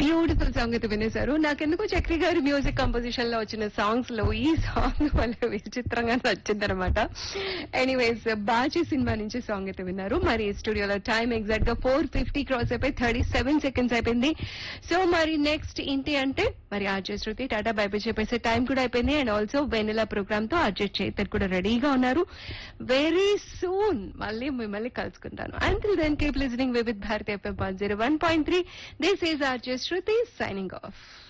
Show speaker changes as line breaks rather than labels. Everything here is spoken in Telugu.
బ్యూటిఫుల్ సాంగ్ అయితే వినేశారు నాకెందుకో చక్రి గారి మ్యూజిక్ కంపోజిషన్ లో వచ్చిన సాంగ్స్ లో ఈ సాంగ్ వల్ల విచిత్రంగా నచ్చింది అనమాట ఎనీవేస్ బాజీ సినిమా నుంచి సాంగ్ అయితే విన్నారు మరి స్టూడియోలో టైం ఎగ్జాక్ట్ గా ఫోర్ ఫిఫ్టీ క్రాస్ అయిపోయి థర్టీ సెవెన్ సెకండ్స్ అయిపోయింది సో మరి నెక్స్ట్ ఏంటి అంటే మరి ఆర్జే శృతి టాటా బైబై చెప్పేసే టైం కూడా అయిపోయింది అండ్ ఆల్సో వెనిలా ప్రోగ్రామ్ తో ఆర్జే చేతర్ కూడా రెడీగా ఉన్నారు వెరీ సూన్ మళ్ళీ మిమ్మల్ని కలుసుకుంటాను until then keep listening with Bharatiya FM one zero one point three this is RJ Shruti signing off